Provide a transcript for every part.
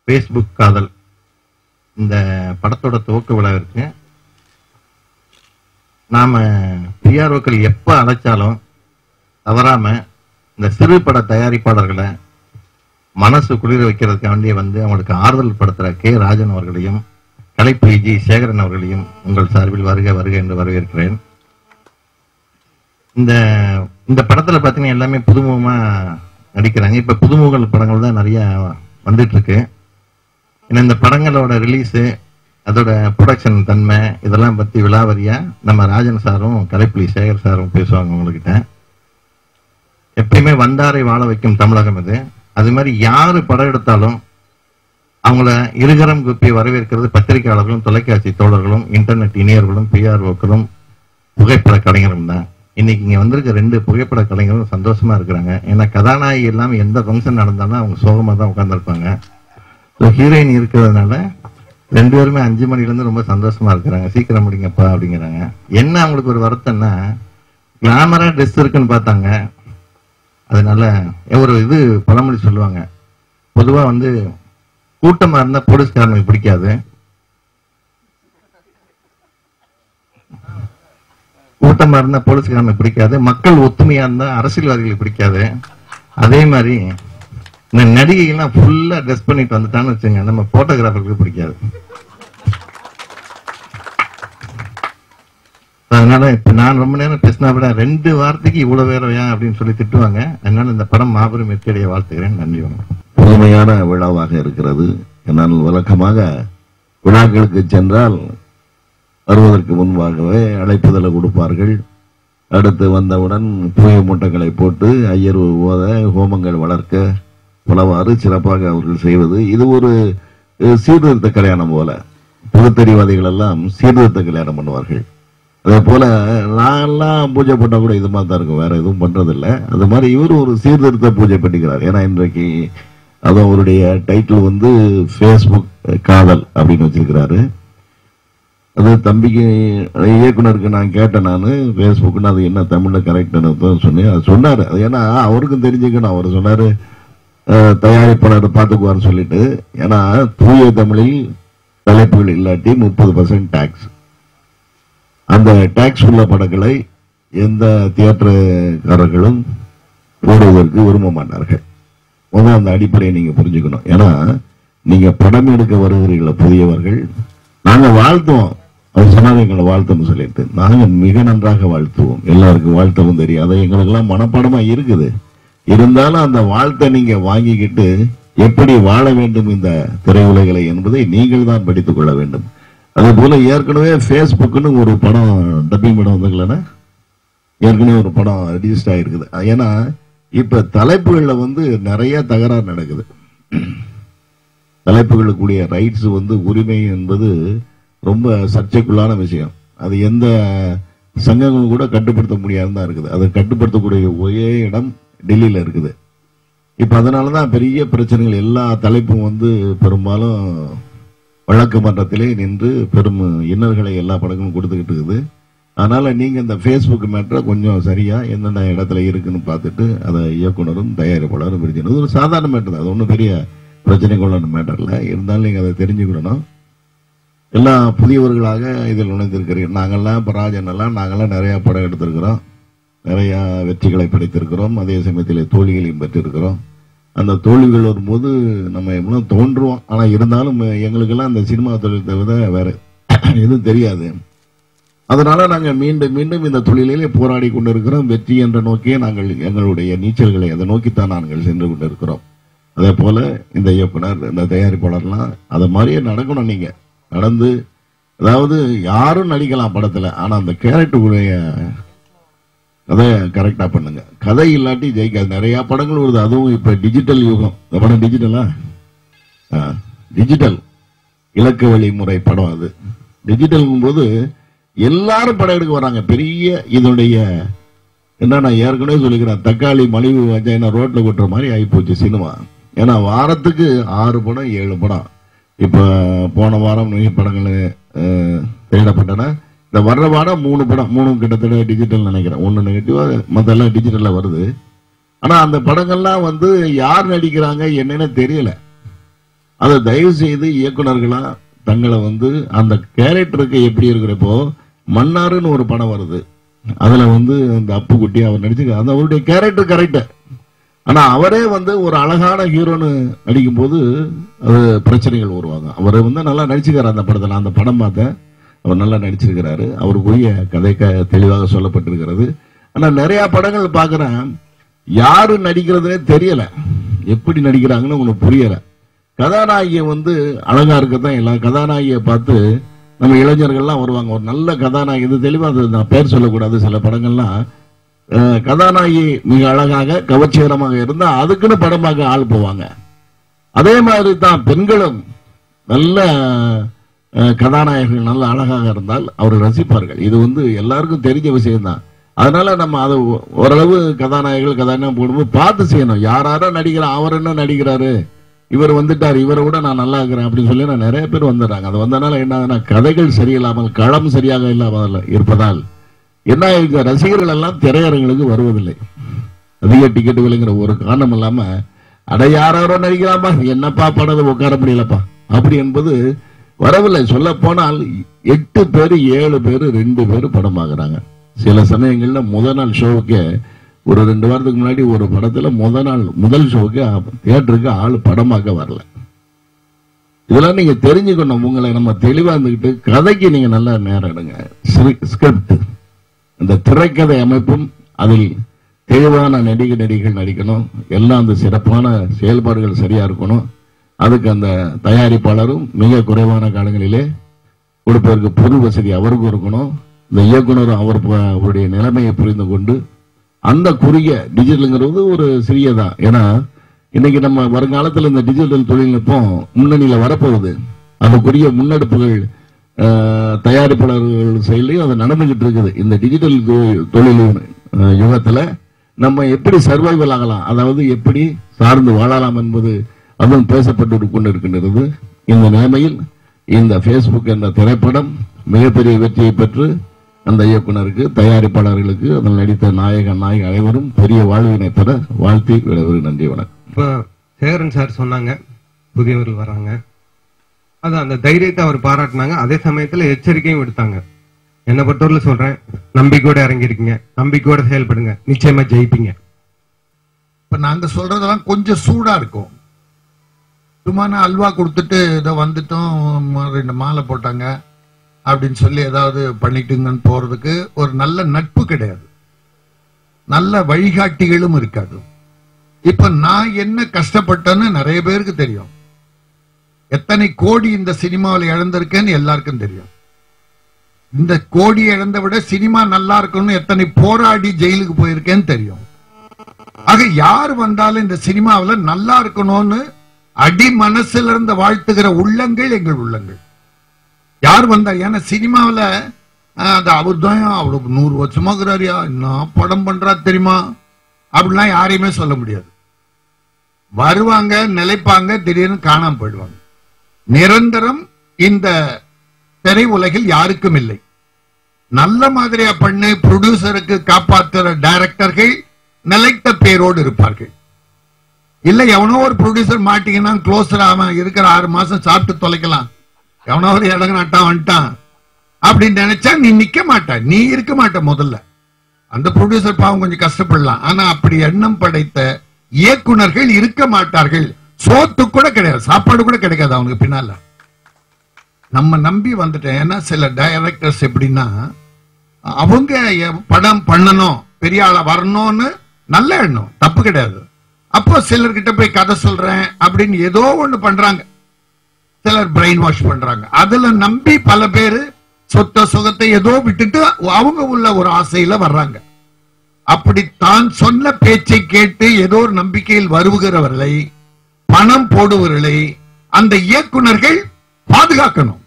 Facebook காதல் இந்த படத்தோட துவக்க விழாவிற்கு நாம பிஆர்ஓக்கள் எப்ப அழைச்சாலும் தவறாம இந்த சிறு பட தயாரிப்பாளர்களை மனசு குளிர வைக்கிறதுக்காண்டியே வந்து அவங்களுக்கு ஆறுதல் படுத்துற கே ராஜன் அவர்களையும் கலைப்பு ஜி சேகரன் அவர்களையும் உங்கள் சார்பில் வருக வருக என்று வரவேற்கிறேன் இந்த இந்த படத்துல பாத்தீங்கன்னா எல்லாமே புதுமுகமா நடிக்கிறாங்க இப்ப புதுமுக படங்கள் தான் நிறைய வந்துட்டு இருக்கு ஏன்னா இந்த படங்களோட ரிலீஸ் அதோட ப்ரொடக்ஷன் தன்மை இதெல்லாம் பத்தி விலாவரியா நம்ம ராஜன் சாரும் கலைப்புலி சேகர் சாரும் பேசுவாங்க உங்ககிட்ட எப்பயுமே வந்தாரை வாழ வைக்கும் தமிழகம் இது அது மாதிரி யாரு படம் எடுத்தாலும் அவங்கள இருகரம் குப்பி வரவேற்கிறது பத்திரிகையாளர்களும் தொலைக்காட்சி தோழர்களும் இன்டர்நெட் இணையர்களும் பிஆர்ஓக்களும் புகைப்பட கலைஞரும் தான் இன்னைக்கு இங்க வந்திருக்க ரெண்டு புகைப்பட கலைஞரும் சந்தோஷமா இருக்கிறாங்க ஏன்னா கதாநாயகி எல்லாம் எந்த ஃபங்க்ஷன் நடந்தாலும் அவங்க சோகமா தான் உட்காந்துருப்பாங்க ஸோ ஹீரோயின் இருக்கிறதுனால ரெண்டு பேருமே அஞ்சு மணில இருந்து ரொம்ப சந்தோஷமா இருக்கிறாங்க சீக்கிரம் முடிங்கப்பா அப்படிங்கிறாங்க என்ன அவங்களுக்கு ஒரு வருத்தம்னா கிளாமரா ட்ரெஸ் இருக்குன்னு பார்த்தாங்க அதனால ஒரு இது பழமொழி சொல்லுவாங்க பொதுவா வந்து கூட்டமா இருந்தா போலீஸ்காரனுக்கு பிடிக்காது கூட்டமா இருந்தா போலீஸ்காரனுக்கு பிடிக்காது மக்கள் ஒத்துமையா இருந்தா அரசியல்வாதிகளுக்கு பிடிக்காது அதே மாதிரி இந்த நடிகைகள்லாம் ஃபுல்லா ட்ரெஸ் பண்ணிட்டு வந்துட்டான்னு வச்சுங்க நம்ம போட்டோகிராஃபருக்கு பிடிக்காது அதனால இப்ப நான் ரொம்ப நேரம் பேசினா விட ரெண்டு வார்த்தைக்கு இவ்வளவு வேறவையா அப்படின்னு சொல்லி திட்டுவாங்க அதனால இந்த படம் மாபெரும் வெற்றியடைய வாழ்த்துகிறேன் நன்றி வணக்கம் புதுமையான விழாவாக இருக்கிறது நான் வழக்கமாக விழாக்களுக்கு சென்றால் வருவதற்கு முன்பாகவே அழைப்புதலை கொடுப்பார்கள் அடுத்து வந்தவுடன் பூய மூட்டைகளை போட்டு ஐயர் ஓத ஹோமங்கள் வளர்க்க பலவாறு சிறப்பாக அவர்கள் செய்வது இது ஒரு அஹ், சீர்திருத்த கல்யாணம் போல புதுத்தறிவாதிகள் எல்லாம் சீர்திருத்த கல்யாணம் பண்ணுவார்கள் அதே போல நான்லாம் பூஜை பண்ணா கூட இது மாதிரி தான் இருக்கும் வேற எதுவும் பண்றதில்ல அது மாதிரி இவர் ஒரு சீர்திருத்த பூஜை பண்ணிக்கிறார் ஏன்னா இன்றைக்கு அது அவருடைய டைட்டில் வந்து ஃபேஸ்புக் காதல் அப்படின்னு வச்சிருக்கிறாரு அது தம்பிக்கு இயக்குனருக்கு நான் கேட்டேன் நான் ஃபேஸ்புக்னு அது என்ன தமிழ்ல கரெக்ட்னு தான் சொன்னேன் அது சொன்னாரு அது ஏன்னா அவருக்கும் தெரிஞ்சுக்கணும் அவர் சொன்னாரு அஹ், தயாரிப்பாளர் பார்த்துக்குவார்னு சொல்லிட்டு ஏன்னா தூய தமிழில் தலைப்புகள் இல்லாட்டி முப்பது பர்சன்ட் டேக்ஸ் அந்த டேக்ஸ் உள்ள படங்களை எந்த தியேட்டருக்காரர்களும் போடுவதற்கு விரும்ப மாட்டார்கள் முதல்ல அந்த அடிப்படையை நீங்க புரிஞ்சுக்கணும் ஏன்னா நீங்க படம் எடுக்க வருகிறீர்கள் புதியவர்கள் நாங்க வாழ்த்துவோம் அவர் சொன்னாங்க எங்களை வாழ்த்தணும் சொல்லிட்டு நாங்க மிக நன்றாக வாழ்த்துவோம் எல்லாருக்கும் வாழ்த்தவும் தெரியும் அது எங்களுக்கெல்லாம் மனப்பாடமா இருக்குது இருந்தாலும் அந்த வாழ்த்தை நீங்க வாங்கிக்கிட்டு எப்படி வாழ வேண்டும் இந்த திரையுலகளை என்பதை நீங்கள் தான் படித்துக் கொள்ள வேண்டும் அதே போல ஏற்கனவே ஃபேஸ்புக்னு ஒரு படம் டப்பிங் படம் வந்தங்களா ஏற்கனவே ஒரு படம் ரிலீஸ்ட் ஆயிருக்குது ஏன்னா இப்ப தலைப்புகள்ல வந்து நிறைய தகராறு நடக்குது தலைப்புகளுக்குரிய ரைட்ஸ் வந்து உரிமை என்பது ரொம்ப சர்ச்சைக்குள்ளான விஷயம் அது எந்த சங்கங்களும் கூட கட்டுப்படுத்த முடியாதுன்னு தான் இருக்குது அதை கட்டுப்படுத்தக்கூடிய ஒரே இடம் டெல்லியில இருக்குது இப்ப அதனாலதான் பெரிய பிரச்சனைகள் எல்லா தலைப்பும் வந்து பெரும்பாலும் வழக்கு மன்றத்திலே நின்று பெரும் இன்னல்களை எல்லா படங்களும் கொடுத்துக்கிட்டு இருக்குது அதனால நீங்க இந்த ஃபேஸ்புக் மேட்டரை கொஞ்சம் சரியா எந்தெந்த இடத்துல இருக்குன்னு பார்த்துட்டு அதை இயக்குனரும் தயாரிப்பாளரும் பிரிக்கணும் இது ஒரு சாதாரண மேட்டர் தான் அது ஒன்றும் பெரிய பிரச்சனைக்குள்ளான மேட்டர் இல்லை இருந்தாலும் நீங்க அதை தெரிஞ்சுக்கிடணும் எல்லாம் புதியவர்களாக இதில் நுழைந்திருக்கிறீர்கள் நாங்கெல்லாம் இப்போ ராஜன் எல்லாம் நாங்கெல்லாம் நிறைய படம் எடுத்திருக்கிறோம் நிறைய வெற்றிகளை படைத்திருக்கிறோம் அதே சமயத்தில் தோல்விகளையும் பெற்றிருக்கிறோம் அந்த தோல்விகள் வரும்போது நம்ம எவ்வளோ தோன்றுவோம் ஆனா இருந்தாலும் எங்களுக்கெல்லாம் அந்த சினிமா தொழில் தவிர வேற எதுவும் தெரியாது அதனால நாங்க மீண்டும் மீண்டும் இந்த தொழிலிலே போராடி கொண்டிருக்கிறோம் வெற்றி என்ற நோக்கியே நாங்கள் எங்களுடைய நீச்சல்களை அதை நோக்கித்தான் நாங்கள் சென்று கொண்டிருக்கிறோம் அதே போல இந்த இயக்குனர் இந்த தயாரிப்பாளர்லாம் அது மாதிரியே நடக்கணும் நீங்க நடந்து அதாவது யாரும் நடிக்கலாம் படத்துல ஆனா அந்த கேரக்டருடைய கதை கரெக்டா பண்ணுங்க கதை இல்லாட்டி ஜெயிக்காது நிறைய படங்கள் வருது அதுவும் இப்ப டிஜிட்டல் யுகம் இந்த படம் டிஜிட்டலா டிஜிட்டல் இலக்கு வழிமுறை படம் அது டிஜிட்டல் போது எல்லாரும் படம் எடுக்க வராங்க பெரிய இதனுடைய என்ன நான் ஏற்கனவே சொல்லிக்கிறேன் தக்காளி மலிவு வச்சாயினா ரோட்ல கொட்டுற மாதிரி ஆயிப்போச்சு சினிமா ஏன்னா வாரத்துக்கு ஆறு படம் ஏழு படம் இப்ப போன வாரம் நிறைய படங்கள் அஹ், தேடப்பட்டன இந்த வர்ற வாரம் மூணு படம் மூணு கிட்டத்தட்ட டிஜிட்டல் நினைக்கிறேன் ஒன்னு நெகட்டிவா மத்தெல்லாம் டிஜிட்டல்ல வருது ஆனா அந்த படங்கள்லாம் வந்து யார் நடிக்கிறாங்க என்னன்னு தெரியல அதை தயவு செய்து இயக்குனர்களா தங்களை வந்து அந்த கேரக்டருக்கு எப்படி இருக்கிறப்போ மன்னாருன்னு ஒரு படம் வருது அதுல வந்து அந்த அப்புக்குட்டி அவர் நடிச்சிருக்க அந்த அவருடைய கேரக்டர் கரெக்ட் ஆனா அவரே வந்து ஒரு அழகான ஹீரோன்னு நடிக்கும் போது அது பிரச்சனைகள் உருவாகும் அவர் வந்து நல்லா நடிச்சுக்கிறார் அந்த படத்துல அந்த படம் பார்த்தேன் அவர் நல்லா நடிச்சிருக்கிறாரு அவருக்குரிய கதை க- தெளிவாக சொல்லப்பட்டிருக்கிறது ஆனா நிறைய படங்கள் பார்க்கிறேன் யாரு நடிக்கிறதுனே தெரியல எப்படி நடிக்கிறாங்கன்னு உங்களுக்கு புரியல கதாநாயகியை வந்து அழகா இருக்கத்தான் எல்லாம் கதாநாயகியை பார்த்து நம்ம இளைஞர்கள்லாம் வருவாங்க ஒரு நல்ல கதாநாயகி இது தெளிவா அது நான் பேர் சொல்லக்கூடாது சில படங்கள்லாம் அஹ், கதாநாயகி மிக அழகாக கவர்ச்சிகரமாக இருந்தா அதுக்குன்னு படமாக ஆள் போவாங்க அதே மாதிரி தான் பெண்களும் நல்ல அஹ், கதாநாயகர்கள் நல்ல அழகாக இருந்தால் அவர்கள் ரசிப்பார்கள் இது வந்து எல்லாருக்கும் தெரிஞ்ச விஷயம்தான் அதனால நம்ம அதை ஓ- ஓரளவு கதாநாயகர்கள் கதாநாயகம் போடும்போது பார்த்து செய்யணும் யார் யாரோ நடிக்கிறான் அவர் என்ன நடிக்கிறாரு இவர் வந்துட்டார் இவரை விட நான் நல்லா இருக்கிறேன் அப்படின்னு சொல்லி நான் நிறைய பேர் வந்துடுறாங்க அது வந்தனால என்ன ஆகுதுன்னா, கதைகள் சரியில்லாமல் களம் சரியாக இல்லாமல் இருப்பதால் என்ன ஆயிடுச்சு ரசிகர்கள் எல்லாம் திரையரங்களுக்கு வருவதில்லை அதிக டிக்கெட் விலைங்கிற ஒரு காரணம் இல்லாம அட யாரோ நடிக்கிறாப்பா என்னப்பா படம் உட்கார முடியலப்பா அப்படி என்பது வரவில்லை சொல்ல போனால் எட்டு பேர் ஏழு பேர் ரெண்டு பேர் படம் பார்க்கறாங்க சில சமயங்கள்ல முதல் நாள் ஷோவுக்கு ஒரு ரெண்டு வாரத்துக்கு முன்னாடி ஒரு படத்துல முதல் நாள் முதல் ஷோவுக்கு தியேட்டருக்கு ஆள் படமாக்க வரல இதெல்லாம் நீங்க தெரிஞ்சுக்கணும் உங்களை நம்ம தெளிவா இருந்துகிட்டு கதைக்கு நீங்க நல்லா நேரம் எடுங்க ஸ்கிரிப்ட் இந்த திரைக்கதை அமைப்பும் அதில் தெளிவான நடிகை நடிகைகள் நடிக்கணும் எல்லாம் அந்த சிறப்பான செயல்பாடுகள் சரியா இருக்கணும் அதுக்கு அந்த தயாரிப்பாளரும் மிக குறைவான காலங்களிலே கொடுப்பதற்கு பொருள் வசதி அவருக்கும் இருக்கணும் இந்த இயக்குனரும் அவர் ப- அவருடைய நிலைமையை புரிந்து கொண்டு அந்த குறுகிய டிஜிட்டலுங்கிறது ஒரு சிறியதான் ஏன்னா இன்னைக்கு நம்ம வருங்காலத்தில் இந்த டிஜிட்டல் தொழில்நுட்பம் முன்னணியில வரப்போகுது அதுக்குரிய முன்னெடுப்புகள் அஹ், தயாரிப்பாளர்கள் செயலையும் அது நடந்துகிட்டு இருக்குது இந்த டிஜிட்டல் கு- தொழில் அஹ், யுகத்துல நம்ம எப்படி சர்வைவல் ஆகலாம் அதாவது எப்படி சார்ந்து வாழலாம் என்பது அதுவும் பேசப்பட்டு கொண்டு இருக்கின்றது இந்த நிலைமையில் இந்த ஃபேஸ்புக் என்ற திரைப்படம் மிகப்பெரிய வெற்றியை பெற்று அந்த இயக்குனருக்கு தயாரிப்பாளர்களுக்கு அதில் நடித்த நாயகன் நாயகி அனைவரும் பெரிய வாழ்வினை பெற வாழ்த்தி விடைபெறு நன்றி வணக்கம் இப்போ சேகரன் சார் சொன்னாங்க புதியவர்கள் வராங்க அது அந்த தைரியத்தை அவர் பாராட்டினாங்க அதே சமயத்துல எச்சரிக்கையும் விடுத்தாங்க என்னை பொறுத்தவரை சொல்றேன் நம்பிக்கையோட இறங்கிருக்கீங்க நம்பிக்கையோட செயல்படுங்க நிச்சயமா ஜெயிப்பீங்க இப்ப நாங்க சொல்றதெல்லாம் கொஞ்சம் சூடா இருக்கும் சும்மா நான் அல்வா கொடுத்துட்டு இதை வந்துட்டோம் ம- ரெண்டு மாலை போட்டாங்க அப்படின்னு சொல்லி ஏதாவது பண்ணிட்டுங்கன்னு போறதுக்கு ஒரு நல்ல நட்பு கிடையாது நல்ல வழிகாட்டிகளும் இருக்காது இப்ப நான் என்ன கஷ்டப்பட்டேன்னு நிறைய பேருக்கு தெரியும் எத்தனை கோடி இந்த சினிமாவில் இழந்திருக்கேன்னு எல்லாருக்கும் தெரியும் இந்த கோடி இழந்த விட சினிமா நல்லா இருக்கணும்னு எத்தனை போராடி ஜெயிலுக்கு போயிருக்கேன்னு தெரியும் ஆக யார் வந்தாலும் இந்த சினிமாவுல நல்லா இருக்கணும்னு அடி மனசுல இருந்து வாழ்த்துகிற உள்ளங்கள் எங்கள் உள்ளங்கள் யார் வந்தா ஏன்னா சினிமாவுல ஆஹ், அது அவர் தான் அவரு நூறு வருஷமா இருக்கிறாரியா என்ன படம் பண்றா தெரியுமா அப்படிலாம் யாரையுமே சொல்ல முடியாது வருவாங்க நிலைப்பாங்க திடீர்னு காணாம போயிடுவாங்க நிரந்தரம் இந்த திரை உலகில் யாருக்கும் இல்லை நல்ல மாதிரியா பண்ணு ப்ரொடியூசருக்கு காப்பாற்றுற டைரக்டர்கள் நிலைத்த பேரோடு இருப்பார்கள் இல்ல எவனோ ஒரு ப்ரொடியூசர் மாட்டீங்கன்னா க்ளோஸர் அவன் இருக்கிற ஆறு மாசம் சாப்பிட்டு தொலைக்கலாம் எவனோ ஒரு இடம் நட்டான் வந்துட்டான் அப்படின்னு நினைச்சா நீ நிக்க மாட்ட நீ இருக்க மாட்ட முதல்ல அந்த ப்ரொடியூசர் பாவம் கொஞ்சம் கஷ்டப்படலாம் ஆனா அப்படி எண்ணம் படைத்த இயக்குனர்கள் இருக்க மாட்டார்கள் சோத்து கூட கிடையாது சாப்பாடு கூட கிடைக்காது அவனுக்கு பின்னால நம்ம நம்பி வந்துட்டேன் ஏன்னா சில டைரக்டர்ஸ் எப்படின்னா அவங்க எ- படம் பண்ணணும் பெரிய ஆளா வரணும்னு நல்ல எண்ணம் தப்பு கிடையாது அப்போ சிலர்கிட்ட போய் கதை சொல்றேன் அப்படின்னு ஏதோ ஒண்ணு பண்றாங்க சிலர் பிரெயின் வாஷ் பண்றாங்க அதுல நம்பி பல பேரு சொத்த சுகத்தை ஏதோ விட்டுட்டு அவங்க உள்ள ஒரு ஆசையில வர்றாங்க அப்படி தான் சொன்ன பேச்சை கேட்டு ஏதோ ஒரு நம்பிக்கையில் வருவுகிறவர்களை பணம் போடுவர்களை அந்த இயக்குனர்கள் பாதுகாக்கணும்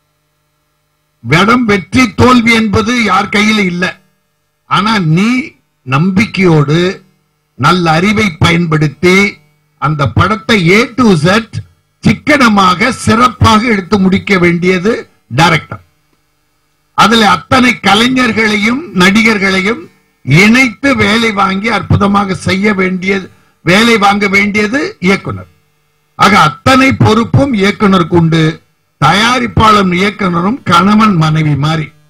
வெடம் வெற்றி தோல்வி என்பது யார் கையில இல்ல ஆனா நீ நம்பிக்கையோடு நல்ல அறிவை பயன்படுத்தி அந்த படத்தை ஏ டு செட் சிக்கனமாக சிறப்பாக எடுத்து முடிக்க வேண்டியது டைரக்டர் அதுல அத்தனை கலைஞர்களையும் நடிகர்களையும் இணைத்து வேலை வாங்கி அற்புதமாக செய்ய வேண்டியது வேலை வாங்க வேண்டியது இயக்குனர் ஆக அத்தனை பொறுப்பும் இயக்குனருக்கு உண்டு தயாரிப்பாளர் இயக்குனரும் கணவன் மனைவி மாதிரி